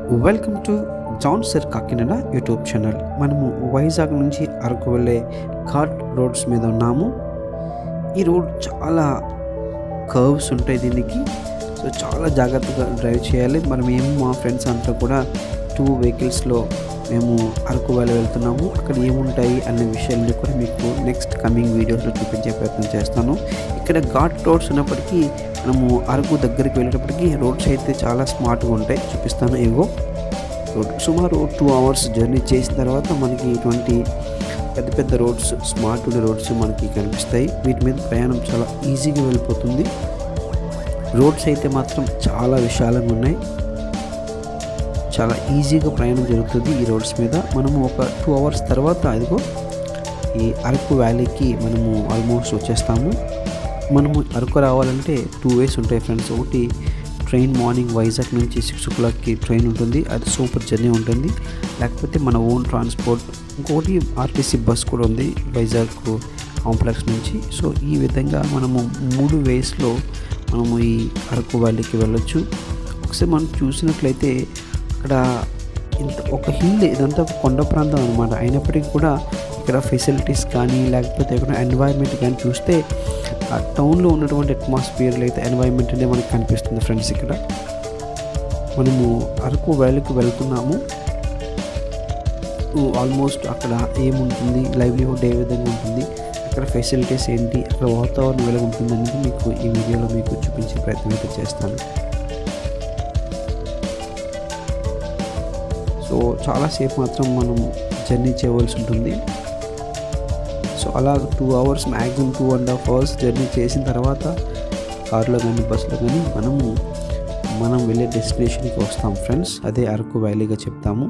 welcome to John sir Kakinada YouTube channel మనము వైజాగ్ నుంచి అరకు వెళ్ళే ఘాట్ రోడ్స్ మీద ఉన్నాము ఈ రోడ్ చాలా కర్వ్స్ ఉంటాయి దీనికి సో చాలా జాగ్రత్తగా డ్రైవ్ చేయాలి మనం మేము మా ఫ్రెండ్స్ అంతా కూడా టూ వెహికల్స్లో మేము అరకు వ్యాలీ వెళ్తున్నాము అక్కడ ఏముంటాయి అనే విషయాన్ని కూడా మీకు నెక్స్ట్ కమింగ్ వీడియోస్లో చూపించే ప్రయత్నం చేస్తాను ఇక్కడ ఘాట్ రోడ్స్ ఉన్నప్పటికీ మనము అరకు దగ్గరికి వెళ్ళేటప్పటికి రోడ్స్ అయితే చాలా స్మార్ట్గా ఉంటాయి చూపిస్తాను ఇగో రోడ్ సుమారు టూ అవర్స్ జర్నీ చేసిన తర్వాత మనకి ఇటువంటి పెద్ద పెద్ద రోడ్స్ స్మార్ట్ ఉండే రోడ్స్ మనకి కనిపిస్తాయి వీటి మీద ప్రయాణం చాలా ఈజీగా వెళ్ళిపోతుంది రోడ్స్ అయితే మాత్రం చాలా విశాలంగా ఉన్నాయి చాలా ఈజీగా ప్రయాణం జరుగుతుంది ఈ రోడ్స్ మీద మనము ఒక టూ అవర్స్ తర్వాత ఇదిగో ఈ అరకు వ్యాలీకి మనము ఆల్మోస్ట్ వచ్చేస్తాము మనము అరకు రావాలంటే టూ వేస్ ఉంటాయి ఫ్రెండ్స్ ఒకటి ట్రైన్ మార్నింగ్ వైజాగ్ నుంచి సిక్స్ ఓ క్లాక్కి ట్రైన్ ఉంటుంది అది సూపర్ జర్నీ ఉంటుంది లేకపోతే మన ఓన్ ట్రాన్స్పోర్ట్ ఇంకొకటి ఆర్టీసీ బస్ కూడా ఉంది వైజాగ్ కాంప్లెక్స్ నుంచి సో ఈ విధంగా మనము మూడు వేస్లో మనము ఈ అరకు వ్యాలీకి వెళ్ళొచ్చు ఒకసారి మనం చూసినట్లయితే అక్కడ ఇంత ఒక హిల్ ఇదంతా ఒక కొండ ప్రాంతం అనమాట అయినప్పటికీ కూడా ఇక్కడ ఫెసిలిటీస్ కానీ లేకపోతే ఇక్కడ ఎన్వైర్న్మెంట్ కానీ చూస్తే ఆ టౌన్లో ఉన్నటువంటి అట్మాస్ఫియర్ లేదా ఎన్వైర్న్మెంట్ అనేది మనకు కనిపిస్తుంది ఫ్రెండ్స్ ఇక్కడ మనము అరకు వ్యాలీకి వెళ్తున్నాము ఆల్మోస్ట్ అక్కడ ఏముంటుంది లైవ్లీహుడ్ ఏ విధంగా ఉంటుంది అక్కడ ఫెసిలిటీస్ ఏంటి అక్కడ వాతావరణం ఎలా ఉంటుంది అనేది మీకు ఈ వీడియోలో మీకు చూపించే ప్రయత్నం అయితే చేస్తాను సో చాలాసేపు మాత్రం మనం జర్నీ చేయవలసి ఉంటుంది సో అలా two hours maximum two and half hours journey చేసిన తర్వాత కారులో కానీ బస్సులో కానీ మనము మనం వెళ్ళే డెస్టినేషన్కి వస్తాం ఫ్రెండ్స్ అదే అరకు వ్యాలీగా చెప్తాము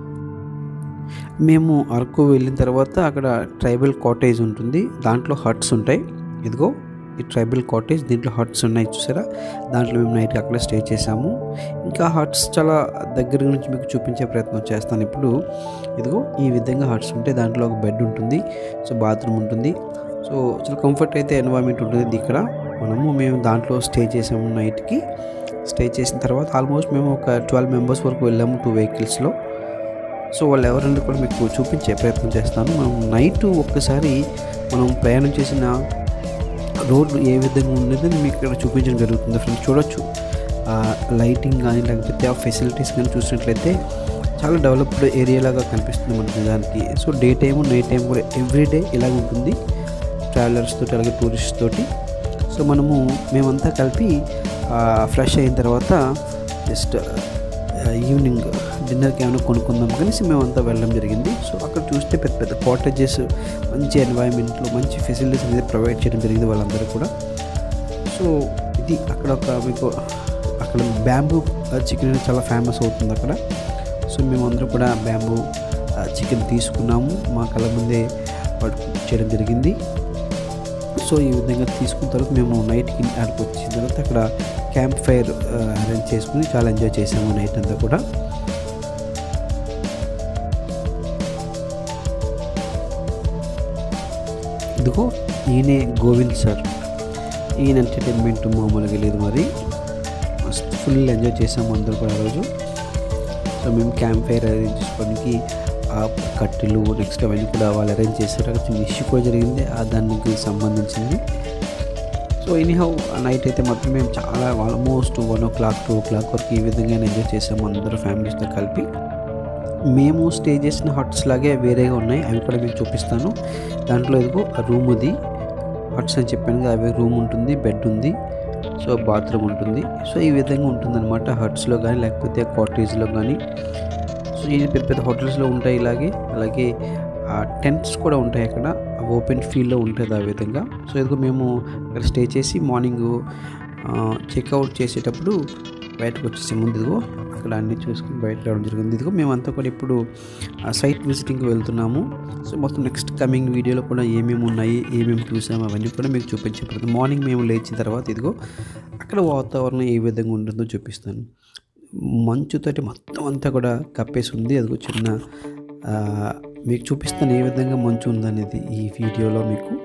మేము అరకు వెళ్ళిన తర్వాత అక్కడ ట్రైబల్ కాటేజ్ ఉంటుంది దాంట్లో హట్స్ ఉంటాయి ఇదిగో ఈ ట్రైబల్ కాటేజ్ దీంట్లో హట్స్ ఉన్నాయి చూసారా దాంట్లో మేము నైట్ అక్కడ స్టే చేసాము ఇంకా హట్స్ చాలా దగ్గర నుంచి మీకు చూపించే ప్రయత్నం చేస్తాను ఇప్పుడు ఇదిగో ఈ విధంగా హట్స్ ఉంటే దాంట్లో ఒక బెడ్ ఉంటుంది సో బాత్రూమ్ ఉంటుంది సో చాలా కంఫర్ట్ అయితే ఎన్వైర్మెంట్ ఉంటుంది ఇక్కడ మనము మేము దాంట్లో స్టే చేసాము నైట్కి స్టే చేసిన తర్వాత ఆల్మోస్ట్ మేము ఒక ట్వెల్వ్ మెంబర్స్ వరకు వెళ్ళాము టూ వెహికల్స్లో సో వాళ్ళు ఎవరైనా కూడా మీకు చూపించే ప్రయత్నం చేస్తాను మనం నైట్ ఒక్కసారి మనం ప్రయాణం చేసిన రోడ్డు ఏ విధంగా ఉండేది మీకు ఇక్కడ చూపించడం జరుగుతుంది ఫ్రెండ్స్ చూడొచ్చు లైటింగ్ కానీ లేకపోతే ఆ ఫెసిలిటీస్ కానీ చూసినట్లయితే చాలా డెవలప్డ్ ఏరియా లాగా కనిపిస్తుంది మనకి దానికి so day time night time కూడా ఎవ్రీడే ఇలాగ ఉంటుంది ట్రావెలర్స్ తోటి అలాగే టూరిస్ట్ తోటి సో మనము మేమంతా కలిపి ఫ్రెష్ అయిన తర్వాత జస్ట్ ఈవినింగ్ డిన్నర్కి ఏమైనా కొనుక్కుందాం కలిసి మేమంతా వెళ్ళడం జరిగింది సో అక్కడ చూస్తే పెద్ద పెద్ద కాటేజెస్ మంచి ఎన్వైరన్మెంట్లో మంచి ఫెసిలిటీస్ అనేది ప్రొవైడ్ చేయడం జరిగింది వాళ్ళందరూ కూడా సో ఇది అక్కడ ఒక మీకు అక్కడ బ్యాంబూ చికెన్ అనేది చాలా ఫేమస్ అవుతుంది అక్కడ సో మేమందరూ కూడా బ్యాంబూ చికెన్ తీసుకున్నాము మా కళ్ళ ముందే వాడు కుక్ చేయడం జరిగింది సో ఈ విధంగా తీసుకున్న తర్వాత మేము నైట్కి అక్కడికి వచ్చిన తర్వాత అక్కడ క్యాంప్ ఫైర్ అరేంజ్ చేసుకుని చాలా ఎంజాయ్ చేసాము నైట్ అంతా కూడా ఇదిగో ఈయనే గోవింద్ సార్ ఈయన ఎంటర్టైన్మెంట్ మామూలుగా లేదు మరి మస్త్ ఫుల్ ఎంజాయ్ చేసాము అందరూ కూడా ఆ రోజు సో మేము క్యాంప్ ఫైర్ అరేంజ్ చేసుకోవడానికి ఆ కట్టెలు నెక్స్ట్ అవన్నీ కూడా వాళ్ళు అరేంజ్ చేశారు అక్కడ చిన్న ఇష్యూ కూడా జరిగింది ఆ దానికి సంబంధించింది సో ఎనీహౌ నైట్ అయితే మాత్రం మేము చాలా almost one o'clock two o'clock వరకు ఈ విధంగా ఎంజాయ్ చేసాము అందరూ ఫ్యామిలీస్తో కలిపి మేము స్టే చేసిన హట్స్ లాగే వేరేగా ఉన్నాయి అవి కూడా మీకు చూపిస్తాను దాంట్లో ఇదిగో రూమ్ ఉంది హట్స్ అని చెప్పాను కదా అవి రూమ్ ఉంటుంది బెడ్ ఉంది సో బాత్రూమ్ ఉంటుంది సో ఈ విధంగా ఉంటుందన్నమాట హట్స్లో కానీ లేకపోతే కాటేజ్లో కానీ సో ఇది పెద్ద పెద్ద హోటల్స్లో ఉంటాయి ఇలాగే అలాగే టెంట్స్ కూడా ఉంటాయి అక్కడ ఓపెన్ ఫీల్డ్లో ఉంటుంది ఆ విధంగా సో ఇదిగో మేము అక్కడ స్టే చేసి మార్నింగ్ చెక్అవుట్ చేసేటప్పుడు బయటకు వచ్చేసే ముందు ఇదిగో అక్కడ అన్నీ చూసుకుని బయట రావడం జరిగింది ఇదిగో మేమంతా కూడా ఇప్పుడు సైట్ విజిటింగ్కి వెళ్తున్నాము సో మొత్తం నెక్స్ట్ కమింగ్ వీడియోలో కూడా ఏమేమి ఉన్నాయి ఏమేమి చూసాము అవన్నీ కూడా మీకు చూపించే ప్రతి మార్నింగ్ మేము లేచిన తర్వాత ఇదిగో అక్కడ వాతావరణం ఏ విధంగా ఉంటుందో చూపిస్తాను మంచుతోటి మొత్తం అంతా కూడా కప్పేసి ఉంది అదిగో చిన్న మీకు చూపిస్తాను ఏ విధంగా మంచు ఉందనేది ఈ వీడియోలో మీకు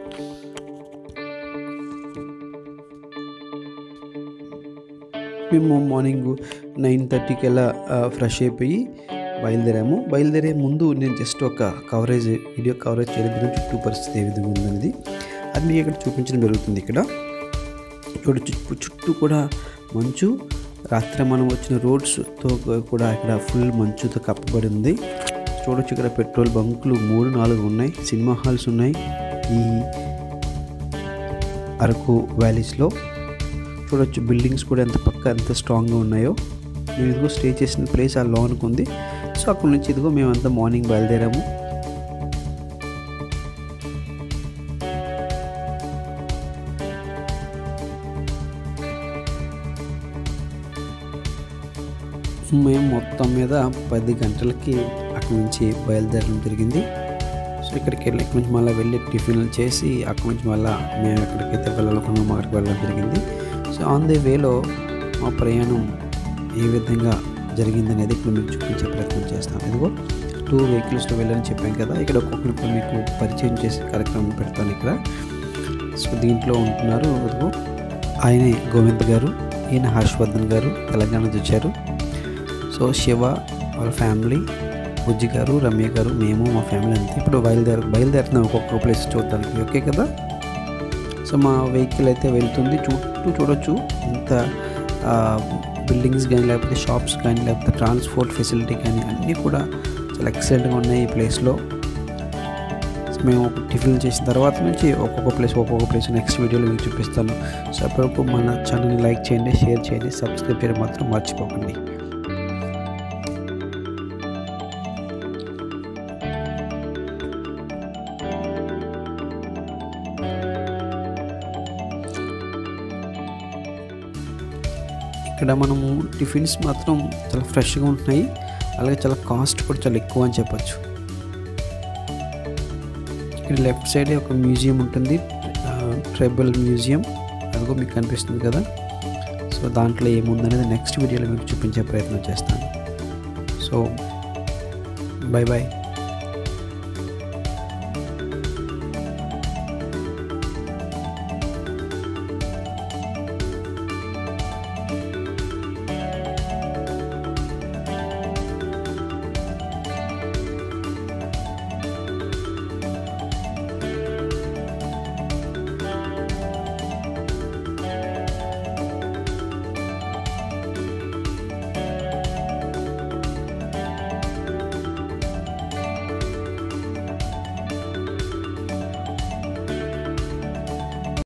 మేము మార్నింగ్ నైన్ థర్టీకి అలా ఫ్రెష్ అయిపోయి బయలుదేరాము బయలుదేరే ముందు నేను జస్ట్ ఒక కవరేజ్ వీడియో కవరేజ్ చేయడం చుట్టూ పరిస్థితి ఏ విధంగా ఉందనేది అది మీకు ఇక్కడ చూపించడం జరుగుతుంది ఇక్కడ చూడొచ్చు చుట్టూ కూడా మంచు రాత్రి మనం వచ్చిన రోడ్స్తో కూడా ఇక్కడ ఫుల్ మంచుతో కప్పబడి ఉంది చూడొచ్చు ఇక్కడ పెట్రోల్ బంకులు మూడు నాలుగు ఉన్నాయి సినిమా హాల్స్ ఉన్నాయి ఈ అరకు వ్యాలీస్లో చూడొచ్చు బిల్డింగ్స్ కూడా ఎంత పక్క ఎంత స్ట్రాంగ్గా ఉన్నాయో మేము ఇదిగో స్టే చేసిన ప్లేస్ ఆ లోన్కి ఉంది సో అక్కడ నుంచి ఇదిగో మేమంతా మార్నింగ్ బయలుదేరాము మేము మొత్తం మీద పది గంటలకి అక్కడి నుంచి బయలుదేరడం జరిగింది సో ఇక్కడికి వెళ్ళి ఇక్కడి నుంచి మళ్ళీ వెళ్ళి టిఫిన్లు చేసి అక్కడి నుంచి మళ్ళీ మేము ఎక్కడికైతే వెళ్ళాలనుకున్నామో అక్కడికి వెళ్ళడం జరిగింది సో ఆన్ ది వేలో మా ప్రయాణం ఏ విధంగా జరిగింది అనేది ఇప్పుడు మీకు చూపించే ప్రయత్నం చేస్తాను ఇదిగో టూ వెహికల్స్లో వెళ్ళని చెప్పాం కదా ఇక్కడ ఒక్కొక్కరికి మీకు పరిచయం చేసే కార్యక్రమం పెడతాను ఇక్కడ సో దీంట్లో ఉంటున్నారు ఇదిగో ఆయనే గోవింద్ గారు ఈయన హర్షవర్ధన్ గారు తెలంగాణ నుంచి వచ్చారు సో శివ వాళ్ళ ఫ్యామిలీ బుజ్జి గారు రమ్య గారు మేము మా ఫ్యామిలీ అంతా ఇప్పుడు బయలుదేరు బయలుదేరుతున్నాం ఒక్కొక్క ప్లేస్ చూడడానికి ఓకే కదా సో మా వెహికల్ అయితే వెళ్తుంది చుట్టూ చూడొచ్చు ఇంత బిల్డింగ్స్ కానీ లేకపోతే షాప్స్ కానీ లేకపోతే ట్రాన్స్పోర్ట్ ఫెసిలిటీ కానీ అన్నీ కూడా చాలా ఎక్సలెంట్గా ఉన్నాయి ఈ ప్లేస్లో సో మేము ఒక టిఫిన్ చేసిన తర్వాత నుంచి ఒక్కొక్క ప్లేస్ ఒక్కొక్క ప్లేస్ నెక్స్ట్ వీడియోలో మీకు చూపిస్తాను సో అప్పటివరకు మన ఛానల్ని లైక్ చేయండి షేర్ చేయండి సబ్స్క్రైబ్ చేయడం మాత్రం మర్చిపోకండి ఇక్కడ మనము టిఫిన్స్ మాత్రం చాలా ఫ్రెష్గా ఉంటున్నాయి అలాగే చాలా కాస్ట్ కూడా చాలా ఎక్కువ అని చెప్పచ్చు ఇక్కడ లెఫ్ట్ సైడ్ ఒక మ్యూజియం ఉంటుంది ట్రైబల్ మ్యూజియం అదిగో మీకు కనిపిస్తుంది కదా సో దాంట్లో ఏముందనేది నెక్స్ట్ వీడియోలో మీకు చూపించే ప్రయత్నం చేస్తాను సో బాయ్ బాయ్